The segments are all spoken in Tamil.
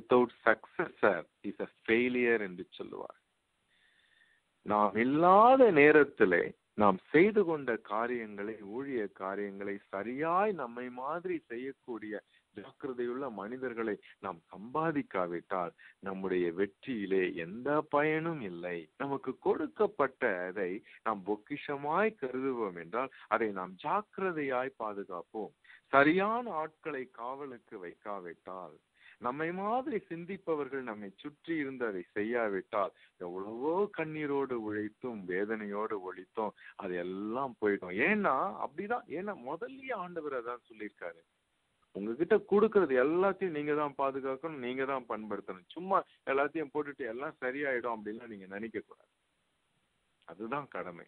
without successor is a failure என்று சொல்லுவார் நாம் இல்லாத நேரத்திலே நாம் செய்து கொண்ட காரியங்களை ஊழிய காரியங்களை சரியாய் நம்மை மாதிரி செய்யக்கூடிய ஜாக்கிரதையுள்ள மனிதர்களை நாம் சம்பாதிக்காவிட்டால் நம்முடைய வெற்றியிலே எந்த பயனும் இல்லை நமக்கு கொடுக்கப்பட்டதை நாம் பொக்கிஷமாய் கருதுவோம் என்றால் அதை நாம் ஜாக்கிரதையாய் பாதுகாப்போம் சரியான ஆட்களை காவலுக்கு வைக்காவிட்டால் நம்மை மாதிரி சிந்திப்பவர்கள் நம்மை சுற்றி இருந்து அதை செய்யாவிட்டால் எவ்வளவோ கண்ணீரோடு உழைத்தும் வேதனையோடு ஒழித்தும் அது எல்லாம் போயிடும் ஏன்னா அப்படிதான் ஏன்னா முதல்லயே ஆண்டவர் அதான் சொல்லியிருக்காரு உங்ககிட்ட கொடுக்கறது எல்லாத்தையும் நீங்க தான் பாதுகாக்கணும் நீங்க தான் பண்படுத்தணும் சும்மா எல்லாத்தையும் போட்டுட்டு எல்லாம் சரியாயிடும் அப்படின்லாம் நீங்க நினைக்க கூடாது அதுதான் கடமை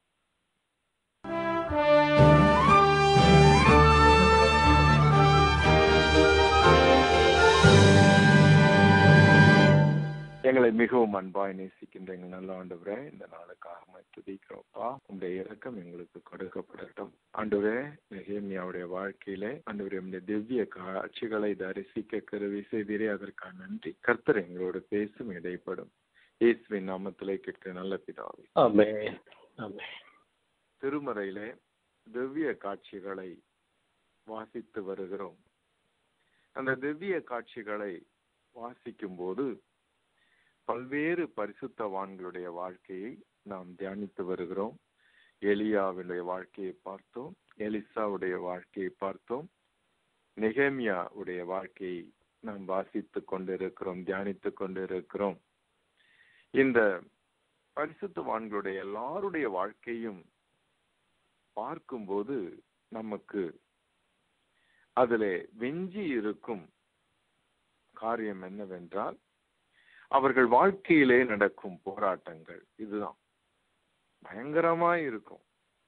எங்களை மிகவும் அன்பாய் நேசிக்கின்ற எங்கள் நல்ல ஆண்டவரே இந்த நாளுக்காக துதிக்கிறோம்ப்பா உங்களுடைய இறக்கம் எங்களுக்கு கொடுக்கப்படட்டும் ஆண்டவரே நெகேமியாவுடைய வாழ்க்கையிலே ஆண்டவரே உடைய திவ்ய காட்சிகளை தரிசிக்க கருவி செய்தீரே அதற்காக நன்றி கர்த்தர் எங்களோடு பேசும் இடைப்படும் இயேசுவின் நாமத்திலே கேட்கிற நல்ல பிதாவே ஆமே ஆமே திருமறையிலே திவ்ய காட்சிகளை வாசித்து வருகிறோம் அந்த திவ்ய காட்சிகளை வாசிக்கும் போது பல்வேறு பரிசுத்தவான்களுடைய வாழ்க்கையை நாம் தியானித்து வருகிறோம் எலியாவுடைய வாழ்க்கையை பார்த்தோம் எலிசாவுடைய வாழ்க்கையை பார்த்தோம் நெகேமியா உடைய வாழ்க்கையை நாம் வாசித்து கொண்டிருக்கிறோம் தியானித்து கொண்டிருக்கிறோம் இந்த பரிசுத்தவான்களுடைய எல்லாருடைய வாழ்க்கையும் பார்க்கும்போது நமக்கு அதிலே வெஞ்சி இருக்கும் காரியம் என்னவென்றால் அவர்கள் வாழ்க்கையிலே நடக்கும் போராட்டங்கள் இதுதான் பயங்கரமாய் இருக்கும்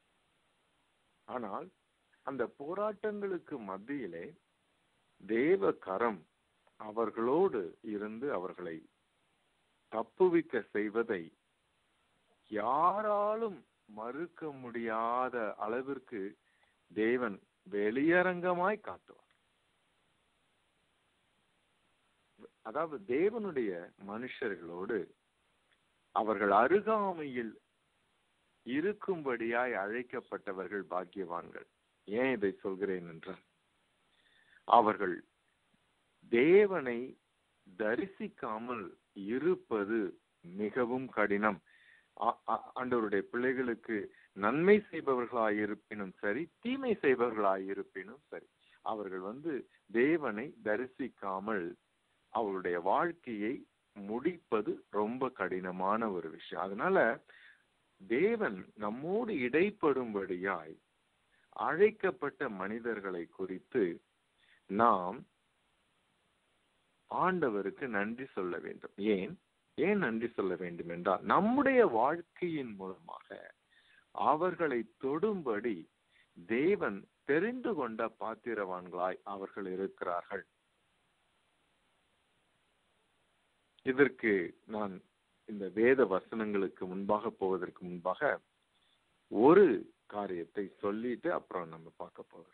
ஆனால் அந்த போராட்டங்களுக்கு மத்தியிலே தேவ கரம் அவர்களோடு இருந்து அவர்களை தப்புவிக்க செய்வதை யாராலும் மறுக்க முடியாத அளவிற்கு தேவன் வெளியரங்கமாய் காட்டுவார் அதாவது தேவனுடைய மனுஷர்களோடு அவர்கள் அருகாமையில் இருக்கும்படியாய் அழைக்கப்பட்டவர்கள் பாக்கியவான்கள் ஏன் இதை சொல்கிறேன் என்றால் அவர்கள் தேவனை தரிசிக்காமல் இருப்பது மிகவும் கடினம் ஆண்டவருடைய பிள்ளைகளுக்கு நன்மை செய்பவர்களாய் இருப்பினும் சரி தீமை செய்பவர்களாய் இருப்பினும் சரி அவர்கள் வந்து தேவனை தரிசிக்காமல் அவருடைய வாழ்க்கையை முடிப்பது ரொம்ப கடினமான ஒரு விஷயம் அதனால தேவன் நம்மோடு இடைப்படும்படியாய் அழைக்கப்பட்ட மனிதர்களை குறித்து நாம் ஆண்டவருக்கு நன்றி சொல்ல வேண்டும் ஏன் ஏன் நன்றி சொல்ல வேண்டும் என்றால் நம்முடைய வாழ்க்கையின் மூலமாக அவர்களை தொடும்படி தேவன் தெரிந்து கொண்ட பாத்திரவான்களாய் அவர்கள் இருக்கிறார்கள் இதற்கு நான் இந்த வேத வசனங்களுக்கு முன்பாக போவதற்கு முன்பாக ஒரு காரியத்தை சொல்லிட்டு அப்புறம் நம்ம பார்க்க போகிறோம்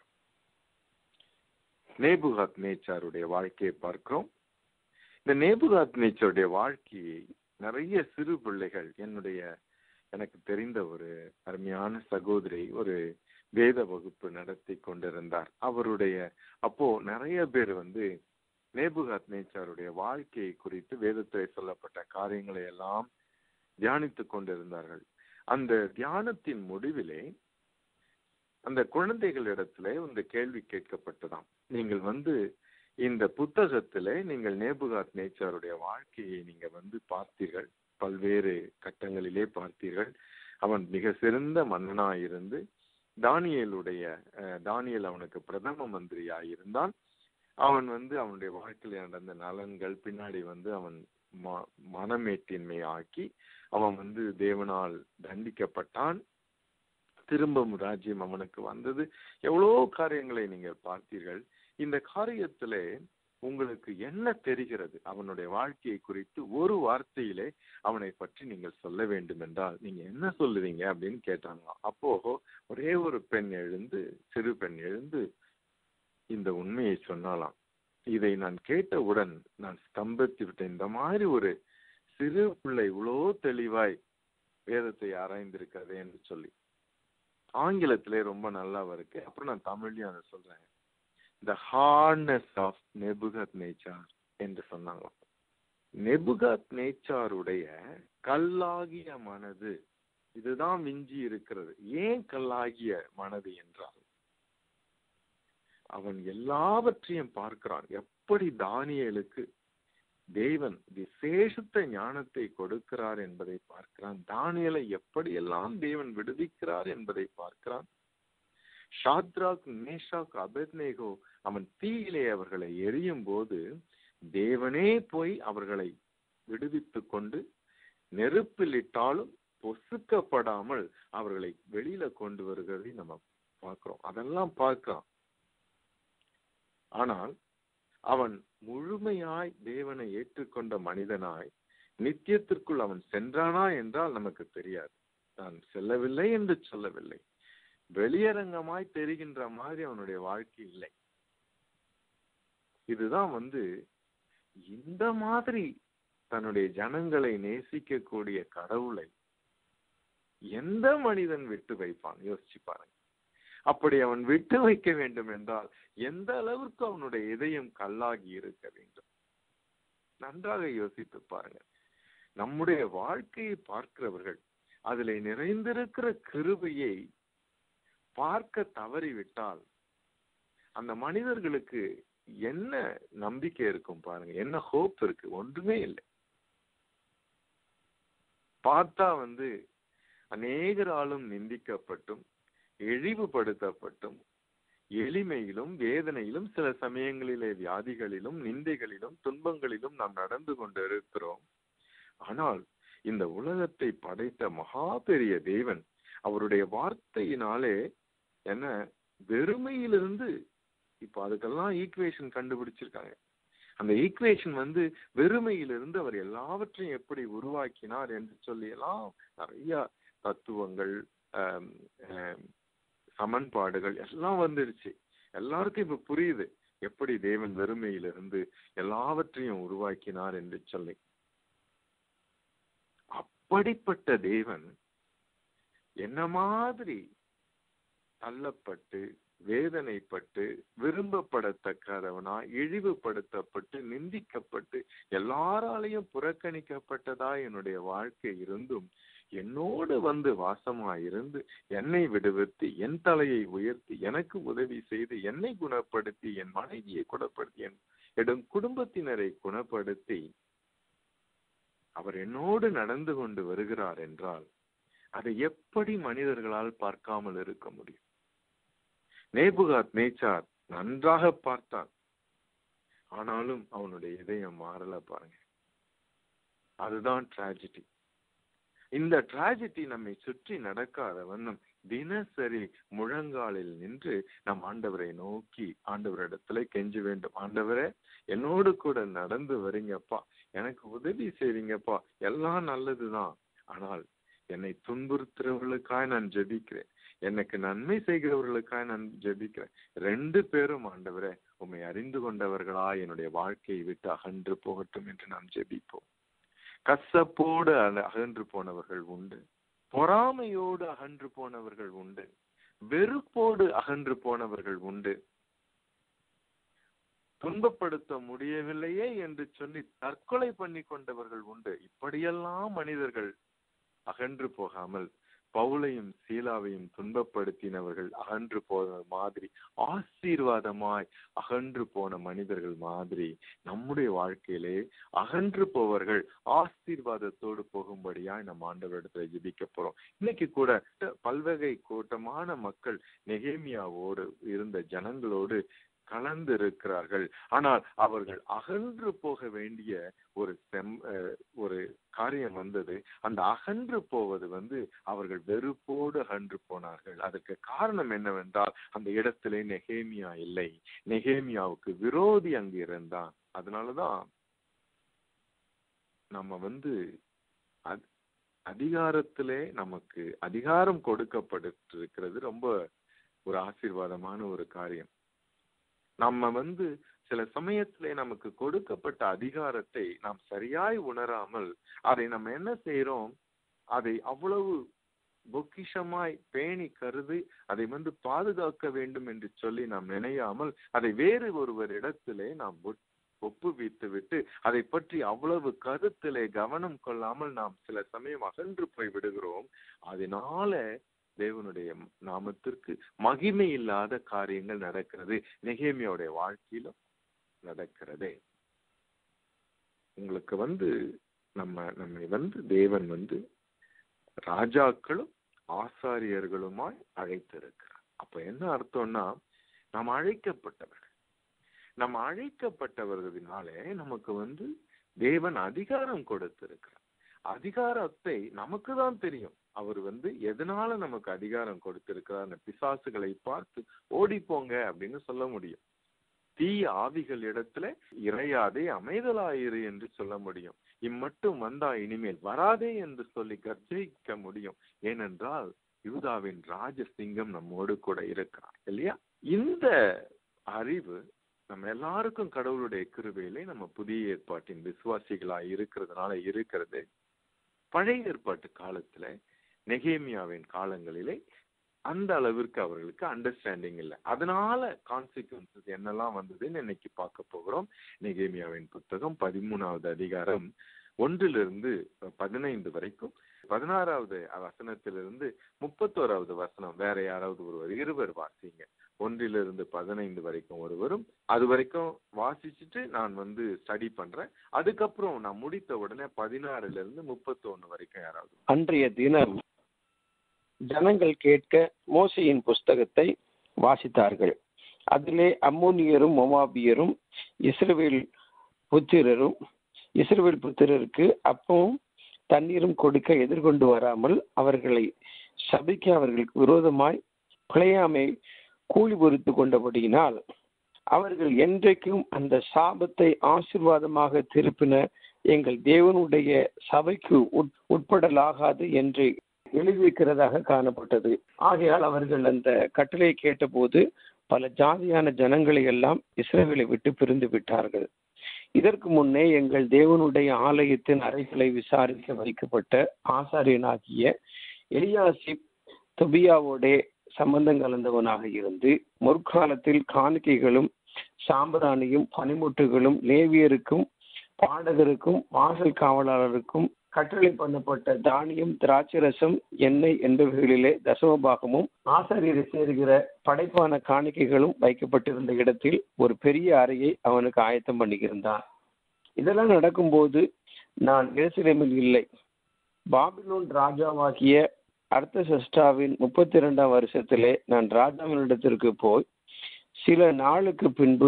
நேபுகாத் நேச்சாருடைய வாழ்க்கையை பார்க்கிறோம் இந்த நேபுகாத் நேச்சருடைய வாழ்க்கையை நிறைய சிறு பிள்ளைகள் என்னுடைய எனக்கு தெரிந்த ஒரு அருமையான சகோதரி ஒரு வேத வகுப்பு நடத்தி கொண்டிருந்தார் அவருடைய அப்போ நிறைய பேர் வந்து நேபுகாத் நேச்சாருடைய வாழ்க்கையை குறித்து வேதத்தில் சொல்லப்பட்ட காரியங்களை எல்லாம் தியானித்து கொண்டிருந்தார்கள் அந்த தியானத்தின் முடிவிலே அந்த குழந்தைகளிடத்திலே இந்த கேள்வி கேட்கப்பட்டதாம் நீங்கள் வந்து இந்த புத்தகத்திலே நீங்கள் நேபுகாத் நேச்சாருடைய வாழ்க்கையை நீங்க வந்து பார்த்தீர்கள் பல்வேறு கட்டங்களிலே பார்த்தீர்கள் அவன் மிக சிறந்த மன்னனாயிருந்து தானியலுடைய தானியல் அவனுக்கு பிரதம மந்திரியாயிருந்தான் அவன் வந்து அவனுடைய வாழ்க்கையில் நடந்த நலன்கள் பின்னாடி வந்து அவன் மனமேட்டின்மை ஆக்கி அவன் வந்து தேவனால் தண்டிக்கப்பட்டான் திரும்பவும் ராஜ்யம் அவனுக்கு வந்தது எவ்வளோ காரியங்களை நீங்கள் பார்த்தீர்கள் இந்த காரியத்திலே உங்களுக்கு என்ன தெரிகிறது அவனுடைய வாழ்க்கையை குறித்து ஒரு வார்த்தையிலே அவனை பற்றி நீங்கள் சொல்ல வேண்டும் என்றால் நீங்க என்ன சொல்லுவீங்க அப்படின்னு கேட்டாங்களாம் அப்போ ஒரே ஒரு பெண் எழுந்து சிறு பெண் எழுந்து இந்த உண்மையை சொன்னாலாம் இதை நான் கேட்டவுடன் நான் ஸ்தம்பித்து விட்டேன் இந்த மாதிரி ஒரு சிறு பிள்ளை இவ்வளோ தெளிவாய் வேதத்தை ஆராய்ந்திருக்கிறது என்று சொல்லி ஆங்கிலத்திலே ரொம்ப நல்லா இருக்கு அப்புறம் நான் தமிழ்லயும் அதை சொல்றேன் த ஹார்ட்னஸ் ஆஃப் நெபுகத் நேச்சார் என்று சொன்னாங்க நெபுகத் நேச்சாருடைய கல்லாகிய மனது இதுதான் மிஞ்சி இருக்கிறது ஏன் கல்லாகிய மனது என்றால் அவன் எல்லாவற்றையும் பார்க்கிறான் எப்படி தானியலுக்கு தேவன் விசேஷத்த ஞானத்தை கொடுக்கிறார் என்பதை பார்க்கிறான் தானியலை எப்படியெல்லாம் தேவன் விடுவிக்கிறார் என்பதை பார்க்கிறான் ஷாத்ராக் மேஷாக் அபெத்னேகோ அவன் தீயிலே அவர்களை எரியும் போது தேவனே போய் அவர்களை விடுவித்துக் கொண்டு நெருப்பில் இட்டாலும் பொசுக்கப்படாமல் அவர்களை வெளியில கொண்டு வருகிறதை நம்ம பார்க்கிறோம் அதெல்லாம் பார்க்கிறான் ஆனால் அவன் முழுமையாய் தேவனை ஏற்றுக்கொண்ட மனிதனாய் நித்தியத்திற்குள் அவன் சென்றானா என்றால் நமக்கு தெரியாது நான் செல்லவில்லை என்று சொல்லவில்லை வெளியரங்கமாய் தெரிகின்ற மாதிரி அவனுடைய வாழ்க்கை இல்லை இதுதான் வந்து இந்த மாதிரி தன்னுடைய ஜனங்களை நேசிக்கக்கூடிய கடவுளை எந்த மனிதன் விட்டு வைப்பான் யோசிச்சு பாருங்க அப்படி அவன் விட்டு வைக்க வேண்டும் என்றால் எந்த அளவிற்கு அவனுடைய இதயம் கல்லாகி இருக்க வேண்டும் நன்றாக யோசித்து பாருங்க நம்முடைய வாழ்க்கையை பார்க்கிறவர்கள் அதில் நிறைந்திருக்கிற கிருபையை பார்க்க தவறிவிட்டால் அந்த மனிதர்களுக்கு என்ன நம்பிக்கை இருக்கும் பாருங்க என்ன ஹோப் இருக்கு ஒன்றுமே இல்லை பார்த்தா வந்து அநேகராலும் நிந்திக்கப்பட்டும் இழிவுபடுத்தப்பட்டும் எளிமையிலும் வேதனையிலும் சில சமயங்களிலே வியாதிகளிலும் நிந்தைகளிலும் துன்பங்களிலும் நாம் நடந்து கொண்டு இருக்கிறோம் ஆனால் இந்த உலகத்தை படைத்த மகா பெரிய தேவன் அவருடைய வார்த்தையினாலே என்ன வெறுமையிலிருந்து இப்ப அதுக்கெல்லாம் ஈக்குவேஷன் கண்டுபிடிச்சிருக்காங்க அந்த ஈக்குவேஷன் வந்து வெறுமையிலிருந்து அவர் எல்லாவற்றையும் எப்படி உருவாக்கினார் என்று சொல்லி எல்லாம் நிறைய தத்துவங்கள் சமன்பாடுகள் எல்லாம் வந்துடுச்சு எல்லாருக்கும் இப்ப புரியுது எப்படி தேவன் வெறுமையிலிருந்து எல்லாவற்றையும் உருவாக்கினார் என்று சொல்லி அப்படிப்பட்ட தேவன் என்ன மாதிரி தள்ளப்பட்டு வேதனைப்பட்டு விரும்பப்படத்தக்கதவனா இழிவுபடுத்தப்பட்டு நிந்திக்கப்பட்டு எல்லாராலையும் புறக்கணிக்கப்பட்டதா என்னுடைய வாழ்க்கை இருந்தும் என்னோடு வந்து வாசமாயிருந்து என்னை விடுவித்து என் தலையை உயர்த்தி எனக்கு உதவி செய்து என்னை குணப்படுத்தி என் மனைவியை குணப்படுத்தி என் என் குடும்பத்தினரை குணப்படுத்தி அவர் என்னோடு நடந்து கொண்டு வருகிறார் என்றால் அதை எப்படி மனிதர்களால் பார்க்காமல் இருக்க முடியும் நேபுகாத் நேச்சார் நன்றாக பார்த்தான் ஆனாலும் அவனுடைய இதயம் மாறல பாருங்க அதுதான் டிராஜடி இந்த டிராஜடி நம்மை சுற்றி நடக்காத வண்ணம் தினசரி முழங்காலில் நின்று நம் ஆண்டவரை நோக்கி ஆண்டவரிடத்துல கெஞ்ச வேண்டும் ஆண்டவரே என்னோடு கூட நடந்து வரீங்கப்பா எனக்கு உதவி செய்வீங்கப்பா எல்லாம் நல்லதுதான் ஆனால் என்னை துன்புறுத்துறவர்களுக்காய் நான் ஜெபிக்கிறேன் எனக்கு நன்மை செய்கிறவர்களுக்காய் நான் ஜெபிக்கிறேன் ரெண்டு பேரும் ஆண்டவரே உண்மை அறிந்து கொண்டவர்களா என்னுடைய வாழ்க்கையை விட்டு அகன்று போகட்டும் என்று நாம் ஜெபிப்போம் கசப்போடு அகன்று போனவர்கள் உண்டு பொறாமையோடு அகன்று போனவர்கள் உண்டு வெறுப்போடு அகன்று போனவர்கள் உண்டு துன்பப்படுத்த முடியவில்லையே என்று சொல்லி தற்கொலை பண்ணி கொண்டவர்கள் உண்டு இப்படியெல்லாம் மனிதர்கள் அகன்று போகாமல் பவுலையும் சீலாவையும் துன்பப்படுத்தினவர்கள் அகன்று போன மாதிரி ஆசீர்வாதமாய் அகன்று போன மனிதர்கள் மாதிரி நம்முடைய வாழ்க்கையிலே அகன்று போவர்கள் ஆசீர்வாதத்தோடு போகும்படியாய் நம் ஆண்டவரிடத்துல ஜெபிக்க போறோம் இன்னைக்கு கூட பல்வகை கூட்டமான மக்கள் நெகேமியாவோடு இருந்த ஜனங்களோடு கலந்து இருக்கிறார்கள் ஆனால் அவர்கள் அகன்று போக வேண்டிய ஒரு செம் ஒரு காரியம் வந்தது அந்த அகன்று போவது வந்து அவர்கள் வெறுப்போடு அகன்று போனார்கள் அதற்கு காரணம் என்னவென்றால் அந்த இடத்திலே நெகேமியா இல்லை நெகேமியாவுக்கு விரோதி அங்கு இருந்தான் அதனாலதான் நம்ம வந்து அதிகாரத்திலே நமக்கு அதிகாரம் கொடுக்கப்பட்டிருக்கிறது ரொம்ப ஒரு ஆசீர்வாதமான ஒரு காரியம் நம்ம வந்து சில சமயத்திலே நமக்கு கொடுக்கப்பட்ட அதிகாரத்தை நாம் சரியாய் உணராமல் அதை நம்ம என்ன செய்யறோம் அதை அவ்வளவு பொக்கிஷமாய் பேணி கருதி அதை வந்து பாதுகாக்க வேண்டும் என்று சொல்லி நாம் நினையாமல் அதை வேறு ஒருவர் இடத்திலே நாம் ஒப்புவித்து விட்டு அதை பற்றி அவ்வளவு கருத்திலே கவனம் கொள்ளாமல் நாம் சில சமயம் அகன்று போய் விடுகிறோம் அதனால தேவனுடைய நாமத்திற்கு மகிமை இல்லாத காரியங்கள் நடக்கிறது நெகேமியோடைய வாழ்க்கையிலும் நடக்கிறதே உங்களுக்கு வந்து நம்ம நம்மை வந்து தேவன் வந்து ராஜாக்களும் ஆசாரியர்களுமாய் அழைத்திருக்கிறார் அப்ப என்ன அர்த்தம்னா நாம் அழைக்கப்பட்டவர்கள் நம்ம அழைக்கப்பட்டவர்களினாலே நமக்கு வந்து தேவன் அதிகாரம் கொடுத்திருக்கிறார் அதிகாரத்தை நமக்கு தான் தெரியும் அவர் வந்து எதனால நமக்கு அதிகாரம் கொடுத்திருக்கிறார் பிசாசுகளை பார்த்து ஓடி போங்க அப்படின்னு சொல்ல முடியும் தீய ஆவிகள் இடத்துல இறையாதே அமைதலாயிரு என்று சொல்ல முடியும் இம்மட்டும் வந்தா இனிமேல் வராதே என்று சொல்லி கர்ஜிக்க முடியும் ஏனென்றால் யூதாவின் ராஜசிங்கம் நம்மோடு கூட இருக்கிறார் இல்லையா இந்த அறிவு நம்ம எல்லாருக்கும் கடவுளுடைய கிருபையிலே நம்ம புதிய ஏற்பாட்டின் விசுவாசிகளா இருக்கிறதுனால இருக்கிறது பழைய ஏற்பாட்டு காலத்துல நெகேமியாவின் காலங்களிலே அந்த அளவிற்கு அவர்களுக்கு அண்டர்ஸ்டாண்டிங் இல்லை அதனால கான்சிக்வன்சஸ் என்னெல்லாம் வந்ததுன்னு இன்னைக்கு பார்க்க போகிறோம் நெகேமியாவின் புத்தகம் பதிமூணாவது அதிகாரம் ஒன்றிலிருந்து பதினைந்து வரைக்கும் பதினாறாவது வசனத்திலிருந்து முப்பத்தோராவது வசனம் வேற யாராவது ஒருவர் இருவர் வாசிங்க ஒன்றிலிருந்து பதினைந்து வரைக்கும் ஒருவரும் அது வரைக்கும் வாசிச்சுட்டு நான் வந்து ஸ்டடி பண்றேன் அதுக்கப்புறம் நான் முடித்த உடனே பதினாறுல இருந்து முப்பத்தொன்னு வரைக்கும் யாராவது அன்றைய தினம் ஜனங்கள் கேட்க மோசையின் புஸ்தகத்தை வாசித்தார்கள் அதிலே அம்மோனியரும் மொமாபியரும் இஸ்ரவேல் புத்திரரும் இஸ்ரவேல் புத்திரருக்கு அப்பவும் தண்ணீரும் கொடுக்க எதிர்கொண்டு வராமல் அவர்களை சபைக்கு அவர்களுக்கு விரோதமாய் பிழையாமை கூலி பொறுத்து கொண்டபடியினால் அவர்கள் என்றைக்கும் அந்த சாபத்தை ஆசிர்வாதமாக திருப்பின எங்கள் தேவனுடைய சபைக்கு உட்படலாகாது என்று எழுதியிருக்கிறதாக காணப்பட்டது ஆகையால் அவர்கள் அந்த கட்டளையை கேட்டபோது பல ஜாதியான ஜனங்களை எல்லாம் இஸ்ரேலை விட்டு பிரிந்து விட்டார்கள் இதற்கு முன்னே எங்கள் தேவனுடைய ஆலயத்தின் அறைகளை விசாரிக்க வைக்கப்பட்ட ஆசாரியனாகிய எலியாசிப் தொபியாவோடே சம்பந்தம் கலந்தவனாக இருந்து முற்காலத்தில் காணிக்கைகளும் சாம்பிராணியும் பனிமுட்டுகளும் லேவியருக்கும் பாடகருக்கும் வாசல் காவலாளருக்கும் கட்டளை பண்ணப்பட்ட தானியம் திராட்சரசம் எண்ணெய் என்பவைகளிலே தசமபாகமும் ஆசாரியரை சேர்கிற படைப்பான காணிக்கைகளும் வைக்கப்பட்டிருந்த இடத்தில் ஒரு பெரிய அறையை அவனுக்கு ஆயத்தம் பண்ணியிருந்தான் இதெல்லாம் நடக்கும்போது நான் எருசலேமில் இல்லை பாபிலோன் ராஜாவாகிய அர்த்த சஷ்டாவின் முப்பத்தி இரண்டாம் வருஷத்திலே நான் ராஜாவினிடத்திற்கு போய் சில நாளுக்கு பின்பு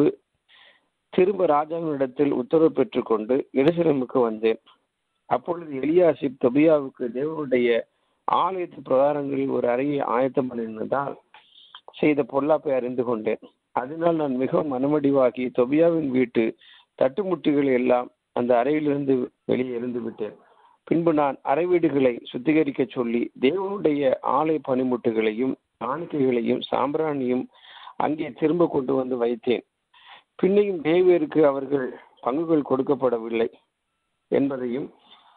திரும்ப ராஜாவினிடத்தில் உத்தரவு பெற்றுக்கொண்டு எருசலேமுக்கு வந்தேன் அப்பொழுது எலியாசிப் தொபியாவுக்கு தேவனுடைய ஆலயத்து பிரகாரங்களில் ஒரு அறையை ஆயத்தம் பண்ணியிருந்ததால் செய்த பொல்லாப்பை அறிந்து கொண்டேன் அதனால் நான் மிகவும் மனமடிவாகி தொபியாவின் வீட்டு தட்டுமுட்டிகளை எல்லாம் அந்த அறையிலிருந்து வெளியே இருந்து விட்டேன் பின்பு நான் அறை வீடுகளை சுத்திகரிக்க சொல்லி தேவனுடைய ஆலய பனிமுட்டுகளையும் காணிக்கைகளையும் சாம்பிராணியும் அங்கே திரும்ப கொண்டு வந்து வைத்தேன் பின்னையும் தேவியருக்கு அவர்கள் பங்குகள் கொடுக்கப்படவில்லை என்பதையும்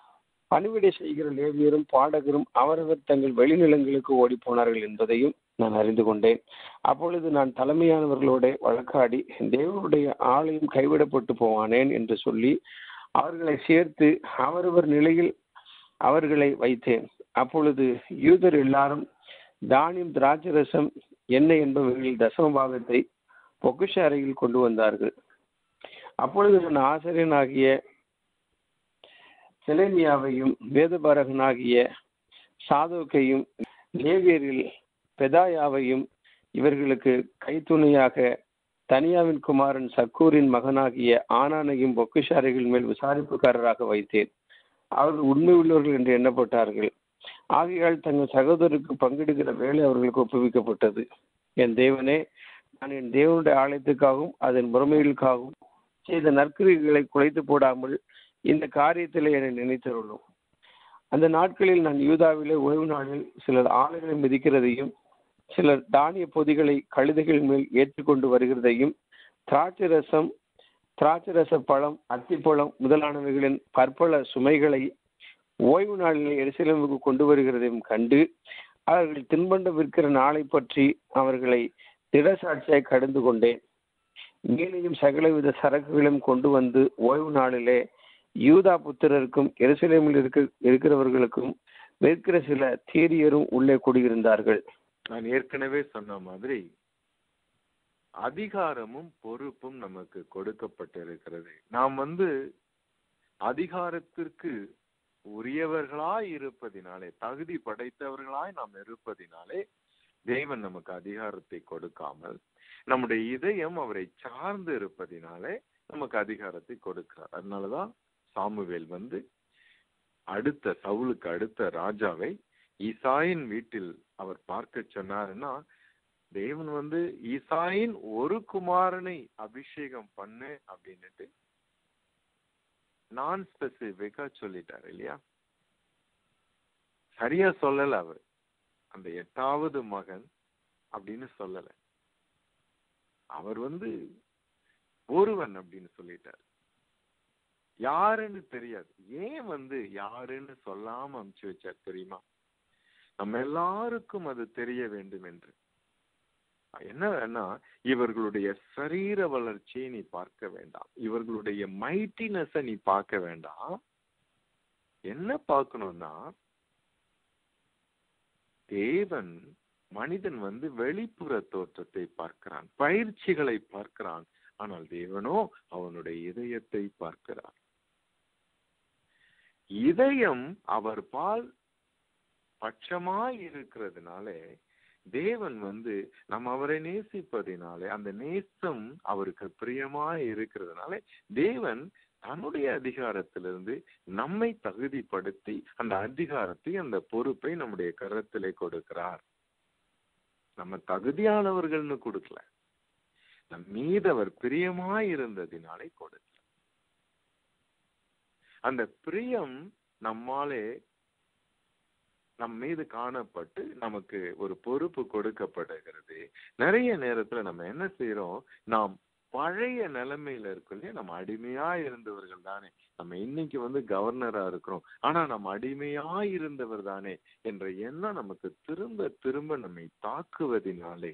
பணிவிடை செய்கிற லேவியரும் பாடகரும் அவரவர் தங்கள் வெளிநிலங்களுக்கு ஓடி போனார்கள் என்பதையும் நான் அறிந்து கொண்டேன் அப்பொழுது நான் தலைமையானவர்களோட வழக்காடி தேவனுடைய ஆலயம் கைவிடப்பட்டு போவானேன் என்று சொல்லி அவர்களை சேர்த்து அவரவர் நிலையில் அவர்களை வைத்தேன் அப்பொழுது யூதர் எல்லாரும் தானியம் திராட்சரசம் எண்ணெய் என்பவர்களில் தசம பாகத்தை பொக்குஷ அறையில் கொண்டு வந்தார்கள் அப்பொழுது நான் ஆசிரியனாகிய செலேமியாவையும் வேதபாரகனாகிய சாதோக்கையும் லேவியரில் பெதாயாவையும் இவர்களுக்கு கைத்துணையாக தனியாவின் குமாரன் சக்கூரின் மகனாகிய ஆனானையும் பொக்கிஷாரிகள் மேல் விசாரிப்புக்காரராக வைத்தேன் அவர்கள் உண்மை உள்ளவர்கள் என்று எண்ணப்பட்டார்கள் ஆகையால் தங்கள் சகோதரருக்கு பங்கெடுக்கிற வேலை அவர்களுக்கு ஒப்புவிக்கப்பட்டது என் தேவனே நான் என் தேவனுடைய ஆலயத்துக்காகவும் அதன் முறைமைகளுக்காகவும் செய்த நற்கிரிகளை குலைத்து போடாமல் இந்த காரியத்தில் என்னை நினைத்தருளும் அந்த நாட்களில் நான் யூதாவிலே ஓய்வு நாளில் சிலர் ஆலைகளை மிதிக்கிறதையும் சிலர் தானிய பொதிகளை கழுதைகள் மேல் ஏற்றுக்கொண்டு வருகிறதையும் திராட்சை ரசம் திராட்சரச பழம் அத்திப்பழம் முதலானவைகளின் பற்பல சுமைகளை ஓய்வு நாளில் எருசலேமுக்கு கொண்டு வருகிறதையும் கண்டு அவர்கள் தின்பண்டம் விற்கிற நாளை பற்றி அவர்களை திடசாட்சியாய் கடந்து கொண்டேன் மேலையும் சகலவித சரக்குகளையும் கொண்டு வந்து ஓய்வு நாளிலே யூதா புத்திரருக்கும் எருசலேமில் இருக்க இருக்கிறவர்களுக்கும் விற்கிற சில தீரியரும் உள்ளே கூடியிருந்தார்கள் நான் ஏற்கனவே சொன்ன மாதிரி அதிகாரமும் பொறுப்பும் நமக்கு கொடுக்கப்பட்டிருக்கிறது நாம் வந்து அதிகாரத்திற்கு உரியவர்களாய் இருப்பதினாலே தகுதி படைத்தவர்களாய் நாம் இருப்பதினாலே தேவன் நமக்கு அதிகாரத்தை கொடுக்காமல் நம்முடைய இதயம் அவரை சார்ந்து இருப்பதினாலே நமக்கு அதிகாரத்தை கொடுக்கிறார் அதனாலதான் சாமுவேல் வந்து அடுத்த சவுலுக்கு அடுத்த ராஜாவை ஈசாயின் வீட்டில் அவர் பார்க்க சொன்னாருன்னா தேவன் வந்து ஈசாயின் ஒரு குமாரனை அபிஷேகம் பண்ணு அப்படின்னுட்டு நான் ஸ்பெசிபிக்கா சொல்லிட்டார் இல்லையா சரியா சொல்லல அவர் அந்த எட்டாவது மகன் அப்படின்னு சொல்லல அவர் வந்து ஒருவன் அப்படின்னு சொல்லிட்டார் யாருன்னு தெரியாது ஏன் வந்து யாருன்னு சொல்லாம அமுச்சு வச்சார் தெரியுமா நம்ம எல்லாருக்கும் அது தெரிய வேண்டும் என்று என்னன்னா இவர்களுடைய சரீர வளர்ச்சியை நீ பார்க்க வேண்டாம் இவர்களுடைய மைட்டினஸ நீ பார்க்க வேண்டாம் என்ன பார்க்கணும்னா தேவன் மனிதன் வந்து வெளிப்புற தோற்றத்தை பார்க்கிறான் பயிற்சிகளை பார்க்கிறான் ஆனால் தேவனோ அவனுடைய இதயத்தை பார்க்கிறார் இதயம் அவர் பால் பட்சமாய் இருக்கிறதுனாலே தேவன் வந்து நம்ம அவரை நேசிப்பதினாலே அந்த நேசம் அவருக்கு பிரியமாய் இருக்கிறதுனாலே தேவன் தன்னுடைய அதிகாரத்திலிருந்து நம்மை தகுதிப்படுத்தி அந்த அதிகாரத்தை அந்த பொறுப்பை நம்முடைய கரத்திலே கொடுக்கிறார் நம்ம தகுதியானவர்கள்னு கொடுக்கல நம் மீது அவர் பிரியமாய் இருந்ததினாலே கொடுக்கல அந்த பிரியம் நம்மாலே நம் மீது காணப்பட்டு நமக்கு ஒரு பொறுப்பு கொடுக்கப்படுகிறது நிறைய நேரத்துல நம்ம என்ன செய்யறோம் நாம் பழைய நிலைமையில இருக்கோம் இல்லையா நம்ம அடிமையா இருந்தவர்கள் தானே நம்ம இன்னைக்கு வந்து கவர்னரா இருக்கிறோம் ஆனா நம்ம அடிமையா இருந்தவர் தானே என்ற எண்ணம் நமக்கு திரும்ப திரும்ப நம்மை தாக்குவதினாலே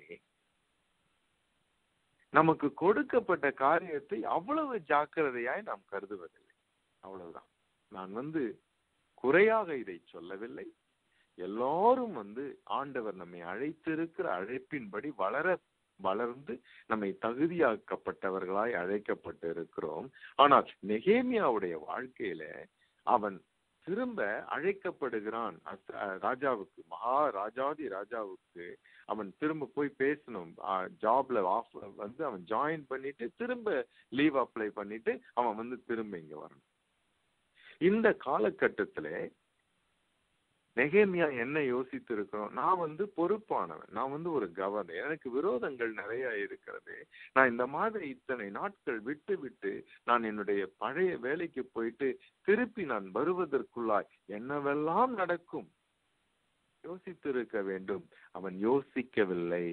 நமக்கு கொடுக்கப்பட்ட காரியத்தை அவ்வளவு ஜாக்கிரதையாய் நாம் கருதுவதில்லை அவ்வளவுதான் நான் வந்து குறையாக இதை சொல்லவில்லை எல்லாரும் வந்து ஆண்டவர் நம்மை அழைத்திருக்கிற அழைப்பின்படி வளர வளர்ந்து நம்மை தகுதியாக்கப்பட்டவர்களாய் அழைக்கப்பட்டு இருக்கிறோம் ஆனால் நெகேமியாவுடைய வாழ்க்கையில அவன் திரும்ப அழைக்கப்படுகிறான் ராஜாவுக்கு மகா ராஜாதி ராஜாவுக்கு அவன் திரும்ப போய் பேசணும் ஜாப்ல ஆஃப் வந்து அவன் ஜாயின் பண்ணிட்டு திரும்ப லீவ் அப்ளை பண்ணிட்டு அவன் வந்து திரும்ப இங்க வரணும் இந்த காலகட்டத்துல நெகேமியா என்ன யோசித்து இருக்கிறோம் நான் வந்து பொறுப்பானவன் நான் வந்து ஒரு கவர்னர் எனக்கு விரோதங்கள் நிறைய இருக்கிறது நான் இந்த மாதிரி இத்தனை நாட்கள் விட்டு விட்டு நான் என்னுடைய பழைய வேலைக்கு போயிட்டு திருப்பி நான் வருவதற்குள்ளாய் என்னவெல்லாம் நடக்கும் யோசித்திருக்க வேண்டும் அவன் யோசிக்கவில்லை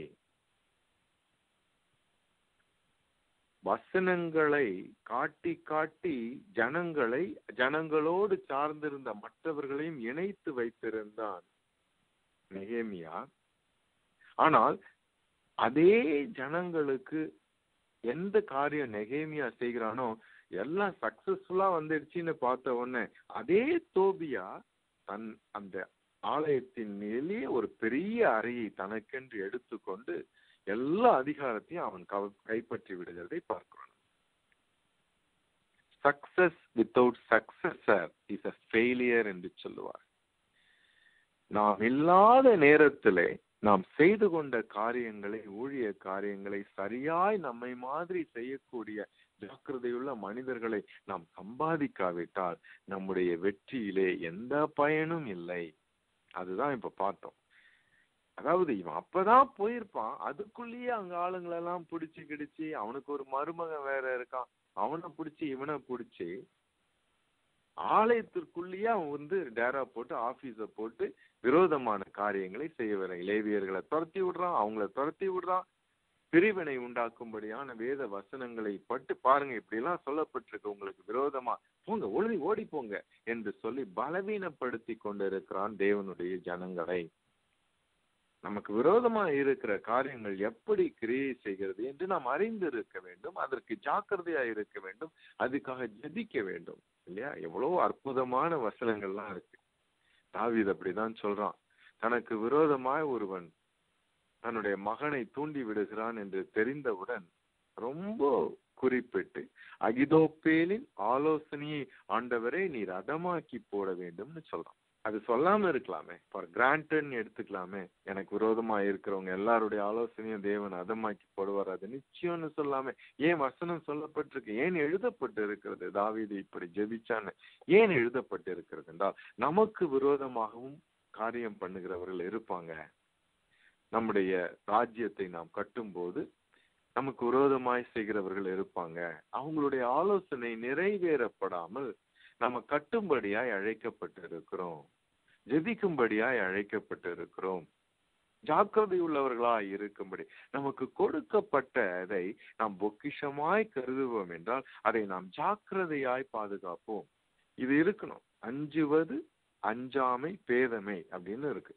வசனங்களை காட்டி காட்டி ஜனங்களை ஜனங்களோடு சார்ந்திருந்த மற்றவர்களையும் இணைத்து வைத்திருந்தான் நெகேமியா ஆனால் அதே ஜனங்களுக்கு எந்த காரியம் நெகேமியா செய்கிறானோ எல்லாம் சக்சஸ்ஃபுல்லா வந்துடுச்சுன்னு பார்த்த உடனே அதே தோபியா தன் அந்த ஆலயத்தின் மேலே ஒரு பெரிய அறையை தனக்கென்று எடுத்துக்கொண்டு எல்லா அதிகாரத்தையும் அவன் கைப்பற்றி விடுகிறதை பார்க்கிறோம் success without successor is a failure என்று சொல்லுவார் நாம் இல்லாத நேரத்திலே நாம் செய்து கொண்ட காரியங்களை ஊழிய காரியங்களை சரியாய் நம்மை மாதிரி செய்யக்கூடிய ஜாக்கிரதையுள்ள மனிதர்களை நாம் சம்பாதிக்காவிட்டால் நம்முடைய வெற்றியிலே எந்த பயனும் இல்லை அதுதான் இப்ப பார்த்தோம் அதாவது இவன் அப்பதான் போயிருப்பான் அதுக்குள்ளேயே அங்க ஆளுங்களெல்லாம் பிடிச்சு கிடிச்சு அவனுக்கு ஒரு மருமகன் வேற இருக்கான் அவனை பிடிச்சி இவனை பிடிச்சி ஆலயத்திற்குள்ளேயே அவன் வந்து டேரா போட்டு ஆபீஸ போட்டு விரோதமான காரியங்களை செய்ய வர இளைவியர்களை துரத்தி விடுறான் அவங்கள துரத்தி விடுறான் பிரிவினை உண்டாக்கும்படியான வேத வசனங்களை பட்டு பாருங்க இப்படி எல்லாம் சொல்லப்பட்டிருக்கு உங்களுக்கு விரோதமா போங்க ஒளி ஓடி போங்க என்று சொல்லி பலவீனப்படுத்தி கொண்டிருக்கிறான் தேவனுடைய ஜனங்களை நமக்கு விரோதமா இருக்கிற காரியங்கள் எப்படி கிரியை செய்கிறது என்று நாம் அறிந்து இருக்க வேண்டும் அதற்கு ஜாக்கிரதையா இருக்க வேண்டும் அதுக்காக ஜெபிக்க வேண்டும் இல்லையா எவ்வளவு அற்புதமான வசனங்கள்லாம் இருக்கு தாவீது அப்படிதான் சொல்றான் தனக்கு விரோதமாய் ஒருவன் தன்னுடைய மகனை தூண்டி விடுகிறான் என்று தெரிந்தவுடன் ரொம்ப குறிப்பிட்டு அகிதோப்பேலின் ஆலோசனையை ஆண்டவரை நீர் அதமாக்கி போட வேண்டும்னு சொல்றான் அது சொல்லாம இருக்கலாமே ஃபார் கிராண்டட்னு எடுத்துக்கலாமே எனக்கு விரோதமா இருக்கிறவங்க எல்லாருடைய ஆலோசனையும் தேவன் அதமாக்கி போடுவார் அது நிச்சயம்னு சொல்லாமே ஏன் வசனம் சொல்லப்பட்டிருக்கு ஏன் எழுதப்பட்டு இருக்கிறது தாவீது இப்படி ஜெபிச்சான்னு ஏன் எழுதப்பட்டு இருக்கிறது என்றால் நமக்கு விரோதமாகவும் காரியம் பண்ணுகிறவர்கள் இருப்பாங்க நம்முடைய ராஜ்யத்தை நாம் கட்டும்போது நமக்கு விரோதமாய் செய்கிறவர்கள் இருப்பாங்க அவங்களுடைய ஆலோசனை நிறைவேறப்படாமல் நம்ம கட்டும்படியாய் அழைக்கப்பட்டு இருக்கிறோம் ஜெபிக்கும்படியாய் அழைக்கப்பட்டு இருக்கிறோம் ஜாக்கிரதை உள்ளவர்களாய் இருக்கும்படி நமக்கு கொடுக்கப்பட்டதை நாம் பொக்கிஷமாய் கருதுவோம் என்றால் அதை நாம் ஜாக்கிரதையாய் பாதுகாப்போம் இது இருக்கணும் அஞ்சுவது அஞ்சாமை பேதமை அப்படின்னு இருக்கு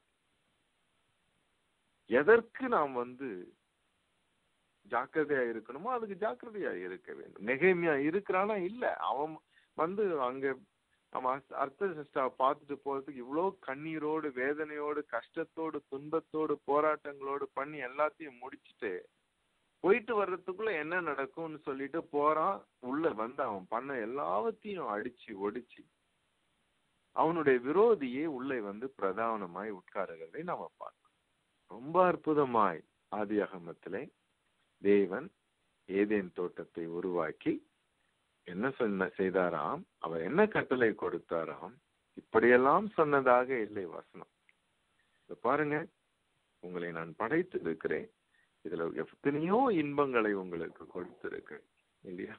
எதற்கு நாம் வந்து ஜாக்கிரதையா இருக்கணுமோ அதுக்கு ஜாக்கிரதையா இருக்க வேண்டும் நெகைமையா இருக்கிறானா இல்ல அவன் வந்து அங்க அவன் அர்த்த சஷ்டா பார்த்துட்டு போறதுக்கு இவ்வளோ கண்ணீரோடு வேதனையோடு கஷ்டத்தோடு துன்பத்தோடு போராட்டங்களோடு பண்ணி எல்லாத்தையும் முடிச்சுட்டு போயிட்டு வர்றதுக்குள்ள என்ன நடக்கும்னு சொல்லிட்டு போறான் உள்ள வந்து அவன் பண்ண எல்லாவற்றையும் அடிச்சு ஒடிச்சு அவனுடைய விரோதியே உள்ளே வந்து பிரதானமாய் உட்காருகிறதை நாம பார்க்கிறோம் ரொம்ப அற்புதமாய் ஆதி அகமத்திலே தேவன் ஏதேன் தோட்டத்தை உருவாக்கி என்ன சொன்ன செய்தாராம் அவர் என்ன கட்டளை கொடுத்தாராம் இப்படியெல்லாம் சொன்னதாக இல்லை வசனம் இத பாருங்க உங்களை நான் படைத்து இருக்கிறேன் இதுல எத்தனையோ இன்பங்களை உங்களுக்கு கொடுத்திருக்கிறேன் இல்லையா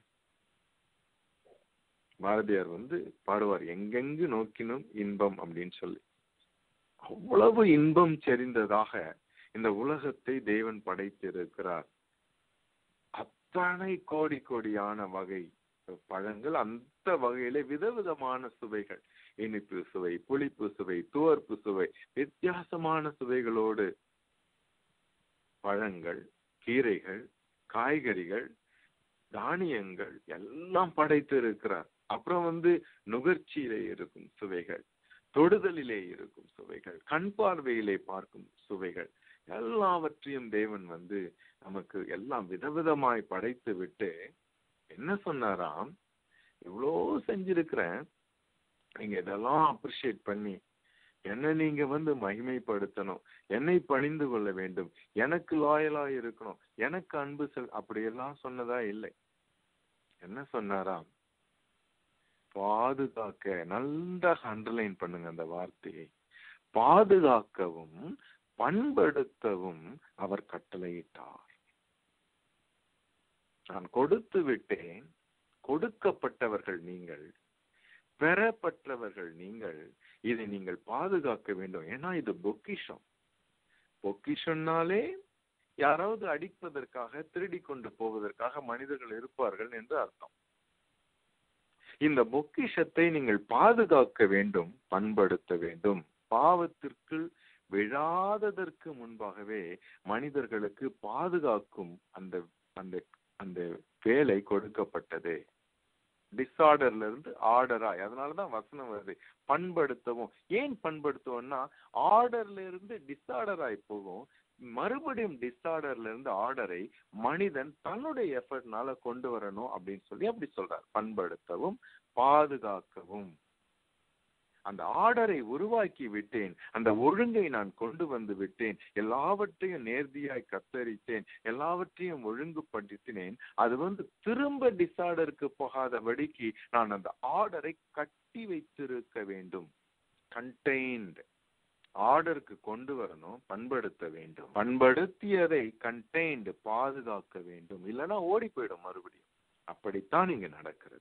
பாரதியார் வந்து பாடுவார் எங்கெங்கு நோக்கினும் இன்பம் அப்படின்னு சொல்லி அவ்வளவு இன்பம் செறிந்ததாக இந்த உலகத்தை தேவன் படைத்திருக்கிறார் அத்தனை கோடி கோடியான வகை பழங்கள் அந்த வகையில விதவிதமான சுவைகள் இனிப்பு சுவை புளிப்பு சுவை துவர்ப்பு சுவை வித்தியாசமான சுவைகளோடு பழங்கள் கீரைகள் காய்கறிகள் தானியங்கள் எல்லாம் படைத்து இருக்கிறார் அப்புறம் வந்து நுகர்ச்சியிலே இருக்கும் சுவைகள் தொடுதலிலே இருக்கும் சுவைகள் கண் பார்வையிலே பார்க்கும் சுவைகள் எல்லாவற்றையும் தேவன் வந்து நமக்கு எல்லாம் விதவிதமாய் படைத்து விட்டு என்ன சொன்னாராம் இவ்வளோ செஞ்சிருக்கிறேன் நீங்க இதெல்லாம் அப்ரிஷியேட் பண்ணி என்ன நீங்க வந்து மகிமைப்படுத்தணும் என்னை பணிந்து கொள்ள வேண்டும் எனக்கு லாயலா இருக்கணும் எனக்கு அன்பு செல் அப்படியெல்லாம் சொன்னதா இல்லை என்ன சொன்னாராம் பாதுகாக்க நன்றாக அண்டர்லைன் பண்ணுங்க அந்த வார்த்தையை பாதுகாக்கவும் பண்படுத்தவும் அவர் கட்டளையிட்டார் நான் கொடுத்து விட்டேன் கொடுக்கப்பட்டவர்கள் நீங்கள் பெறப்பட்டவர்கள் நீங்கள் இதை நீங்கள் பாதுகாக்க வேண்டும் ஏன்னா இது பொக்கிஷம் பொக்கிஷம்னாலே யாராவது அடிப்பதற்காக திருடி கொண்டு போவதற்காக மனிதர்கள் இருப்பார்கள் என்று அர்த்தம் இந்த பொக்கிஷத்தை நீங்கள் பாதுகாக்க வேண்டும் பண்படுத்த வேண்டும் பாவத்திற்கு விழாததற்கு முன்பாகவே மனிதர்களுக்கு பாதுகாக்கும் அந்த அந்த அந்த வேலை கொடுக்கப்பட்டது டிஸார்டர்ல இருந்து ஆர்டராய் அதனாலதான் வசனம் வருது பண்படுத்தவும் ஏன் பண்படுத்துவோம்னா ஆர்டர்ல இருந்து டிஸார்டராய் போகும் மறுபடியும் டிஸார்டர்ல இருந்து ஆர்டரை மனிதன் தன்னுடைய எஃபர்ட்னால கொண்டு வரணும் அப்படின்னு சொல்லி அப்படி சொல்றார் பண்படுத்தவும் பாதுகாக்கவும் அந்த ஆர்டரை உருவாக்கி விட்டேன் அந்த ஒழுங்கை நான் கொண்டு வந்து விட்டேன் எல்லாவற்றையும் நேர்த்தியாய் கத்தரித்தேன் எல்லாவற்றையும் ஒழுங்குபடுத்தினேன் அது வந்து திரும்ப டிசார்டருக்கு போகாதபடிக்கு நான் அந்த ஆர்டரை கட்டி வைத்திருக்க வேண்டும் கண்டெய்ன்ட் ஆர்டருக்கு கொண்டு வரணும் பண்படுத்த வேண்டும் பண்படுத்தியதை கண்டெய்ன்ட் பாதுகாக்க வேண்டும் இல்லைன்னா ஓடி போயிடும் மறுபடியும் அப்படித்தான் இங்க நடக்கிறது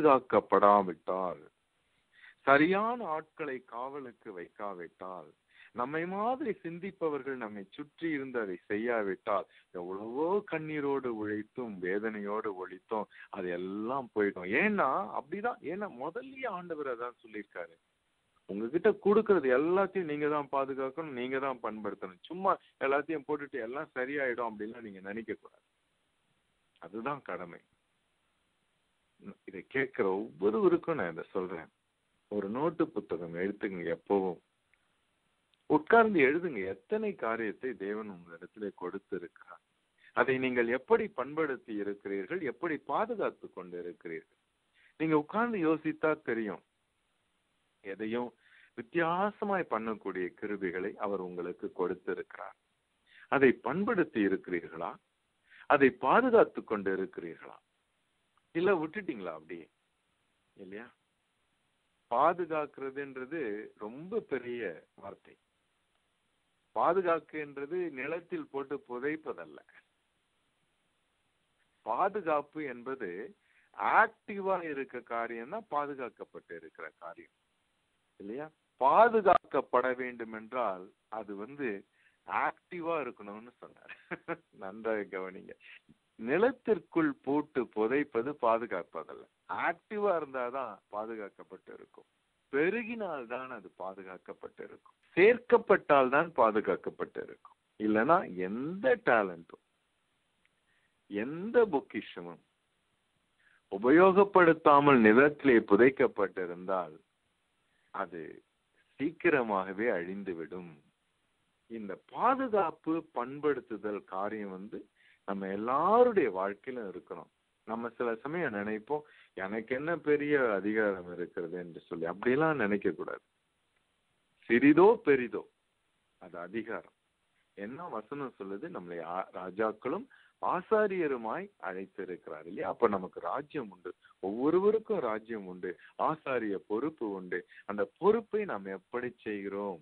பாதுகாக்கப்படாவிட்டால் சரியான ஆட்களை காவலுக்கு வைக்காவிட்டால் நம்மை மாதிரி சிந்திப்பவர்கள் நம்மை சுற்றி இருந்து அதை செய்யாவிட்டால் எவ்வளவோ கண்ணீரோடு உழைத்தும் வேதனையோடு ஒழித்தும் அது எல்லாம் போயிடும் ஏன்னா அப்படிதான் ஏன்னா முதல்லயே ஆண்டவர் அதான் சொல்லியிருக்காரு உங்ககிட்ட கொடுக்கறது எல்லாத்தையும் நீங்க தான் பாதுகாக்கணும் நீங்க தான் பண்படுத்தணும் சும்மா எல்லாத்தையும் போட்டுட்டு எல்லாம் சரியாயிடும் அப்படின்லாம் நீங்க நினைக்க கூடாது அதுதான் கடமை இதை கேட்கிற ஒவ்வொருவருக்கும் நான் இதை சொல்றேன் ஒரு நோட்டு புத்தகம் எழுத்துங்க எப்பவும் உட்கார்ந்து எழுதுங்க எத்தனை காரியத்தை தேவன் உங்களிடத்திலே கொடுத்து இருக்கிறார் அதை நீங்கள் எப்படி பண்படுத்தி இருக்கிறீர்கள் எப்படி பாதுகாத்து கொண்டு இருக்கிறீர்கள் நீங்க உட்கார்ந்து யோசித்தா தெரியும் எதையும் வித்தியாசமாய் பண்ணக்கூடிய கிருபிகளை அவர் உங்களுக்கு கொடுத்திருக்கிறார் அதை பண்படுத்தி இருக்கிறீர்களா அதை பாதுகாத்து கொண்டு இருக்கிறீர்களா இல்ல விட்டுட்டீங்களா அப்படியே இல்லையா பாதுகாக்கிறதுன்றது ரொம்ப பெரிய வார்த்தை பாதுகாக்குன்றது நிலத்தில் போட்டு புதைப்பதல்ல பாதுகாப்பு என்பது ஆக்டிவா இருக்க காரியம் தான் பாதுகாக்கப்பட்டு இருக்கிற காரியம் இல்லையா பாதுகாக்கப்பட வேண்டும் என்றால் அது வந்து ஆக்டிவா இருக்கணும்னு சொன்னார் நன்றாக கவனிங்க நிலத்திற்குள் போட்டு புதைப்பது பாதுகாப்பதல்ல ஆக்டிவா இருந்தாதான் பாதுகாக்கப்பட்டு இருக்கும் பெருகினால் தான் அது பாதுகாக்கப்பட்டு இருக்கும் சேர்க்கப்பட்டால் தான் பாதுகாக்கப்பட்டு இருக்கும் இல்லைன்னா எந்த டேலண்டும் எந்த பொக்கிஷமும் உபயோகப்படுத்தாமல் நிலத்திலே புதைக்கப்பட்டிருந்தால் அது சீக்கிரமாகவே அழிந்துவிடும் இந்த பாதுகாப்பு பண்படுத்துதல் காரியம் வந்து நம்ம எல்லாருடைய வாழ்க்கையிலும் இருக்கணும் நம்ம சில சமயம் நினைப்போம் எனக்கு என்ன பெரிய அதிகாரம் இருக்கிறது என்று சொல்லி அப்படியெல்லாம் நினைக்க கூடாது சிறிதோ பெரிதோ அது அதிகாரம் என்ன வசனம் சொல்லுது நம்மளை ராஜாக்களும் ஆசாரியருமாய் அழைத்திருக்கிறார் இல்லையா அப்ப நமக்கு ராஜ்யம் உண்டு ஒவ்வொருவருக்கும் ராஜ்யம் உண்டு ஆசாரிய பொறுப்பு உண்டு அந்த பொறுப்பை நாம் எப்படி செய்கிறோம்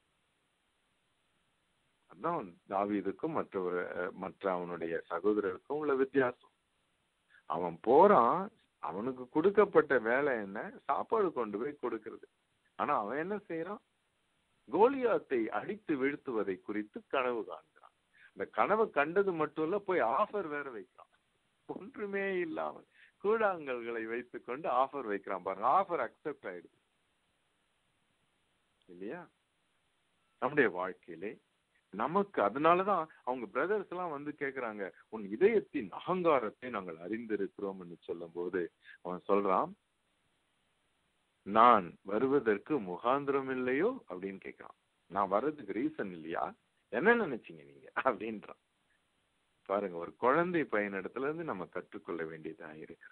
அதான் தாவீதுக்கும் மற்ற மற்ற அவனுடைய சகோதரருக்கும் உள்ள வித்தியாசம் அவன் போறான் அவனுக்கு கொடுக்கப்பட்ட வேலை என்ன சாப்பாடு கொண்டு போய் கொடுக்கிறது ஆனா அவன் என்ன செய்யறான் கோலியாத்தை அடித்து வீழ்த்துவதை குறித்து கனவு காண்கிறான் அந்த கனவு கண்டது மட்டும் இல்ல போய் ஆஃபர் வேற வைக்கிறான் ஒன்றுமே இல்லாமல் கூழாங்கல்களை வைத்துக் கொண்டு ஆஃபர் வைக்கிறான் பாருங்க ஆஃபர் அக்செப்ட் ஆயிடுது இல்லையா நம்முடைய வாழ்க்கையிலே நமக்கு அதனாலதான் அவங்க பிரதர்ஸ் எல்லாம் வந்து கேக்குறாங்க உன் இதயத்தின் அகங்காரத்தை நாங்கள் அறிந்திருக்கிறோம் என்று சொல்லும் போது அவன் சொல்றான் நான் வருவதற்கு முகாந்திரம் இல்லையோ அப்படின்னு கேட்கிறான் நான் வர்றதுக்கு ரீசன் இல்லையா என்ன நினைச்சீங்க நீங்க அப்படின்றான் பாருங்க ஒரு குழந்தை பையனிடத்துல இருந்து நம்ம கற்றுக்கொள்ள வேண்டியதா இருக்கு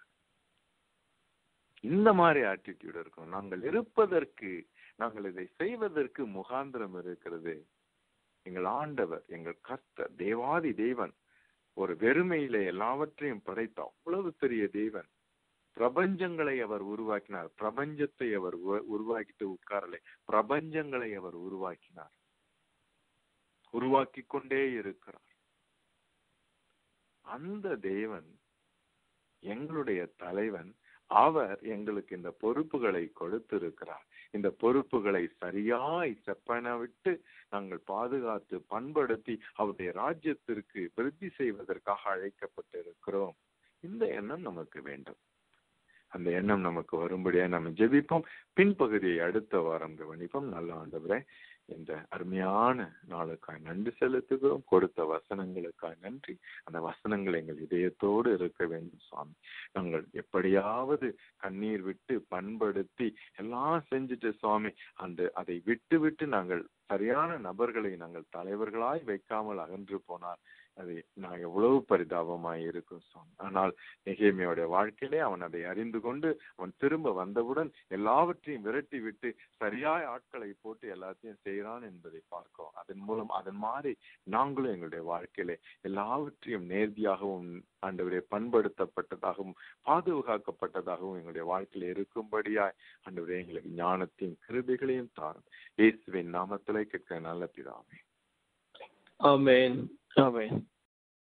இந்த மாதிரி ஆட்டிடியூட் இருக்கும் நாங்கள் இருப்பதற்கு நாங்கள் இதை செய்வதற்கு முகாந்திரம் இருக்கிறது எங்கள் ஆண்டவர் எங்கள் கர்த்தர் தேவாதி தேவன் ஒரு வெறுமையிலே எல்லாவற்றையும் படைத்த அவ்வளவு பெரிய தேவன் பிரபஞ்சங்களை அவர் உருவாக்கினார் பிரபஞ்சத்தை அவர் உருவாக்கிட்டு உட்காரலை பிரபஞ்சங்களை அவர் உருவாக்கினார் உருவாக்கி கொண்டே இருக்கிறார் அந்த தேவன் எங்களுடைய தலைவன் அவர் எங்களுக்கு இந்த பொறுப்புகளை கொடுத்திருக்கிறார் இந்த பொறுப்புகளை சரியாய் செப்பன விட்டு நாங்கள் பாதுகாத்து பண்படுத்தி அவருடைய ராஜ்யத்திற்கு விருத்தி செய்வதற்காக அழைக்கப்பட்டிருக்கிறோம் இந்த எண்ணம் நமக்கு வேண்டும் அந்த எண்ணம் நமக்கு வரும்படியா நம்ம ஜெபிப்போம் பின்பகுதியை அடுத்த வாரம் கவனிப்போம் நல்ல ஆண்டவரே இந்த அருமையான நாளுக்காய் நன்றி செலுத்துகிறோம் கொடுத்த வசனங்களுக்காய் நன்றி அந்த வசனங்கள் எங்கள் இதயத்தோடு இருக்க வேண்டும் சுவாமி நாங்கள் எப்படியாவது கண்ணீர் விட்டு பண்படுத்தி எல்லாம் செஞ்சுட்டு சுவாமி அந்த அதை விட்டு விட்டு நாங்கள் சரியான நபர்களை நாங்கள் தலைவர்களாய் வைக்காமல் அகன்று போனார் அது நான் எவ்வளவு பரிதாபமாய் இருக்கும் சுவாமி ஆனால் நெகேமியோட வாழ்க்கையிலே அவன் அதை அறிந்து கொண்டு அவன் திரும்ப வந்தவுடன் எல்லாவற்றையும் விரட்டி விட்டு சரியாய் ஆட்களை போட்டு எல்லாத்தையும் செய்கிறான் என்பதை பார்க்கிறோம் அதன் மூலம் அதன் மாதிரி நாங்களும் எங்களுடைய வாழ்க்கையிலே எல்லாவற்றையும் நேர்த்தியாகவும் ஆண்டவரே பண்படுத்தப்பட்டதாகவும் பாதுகாக்கப்பட்டதாகவும் எங்களுடைய வாழ்க்கையில இருக்கும்படியாய் ஆண்டவரே எங்களுக்கு ஞானத்தையும் கிருபிகளையும் தாரும் இயேசுவின் நாமத்திலே கேட்க நல்ல பிதாவே ஆமென் ஆமென்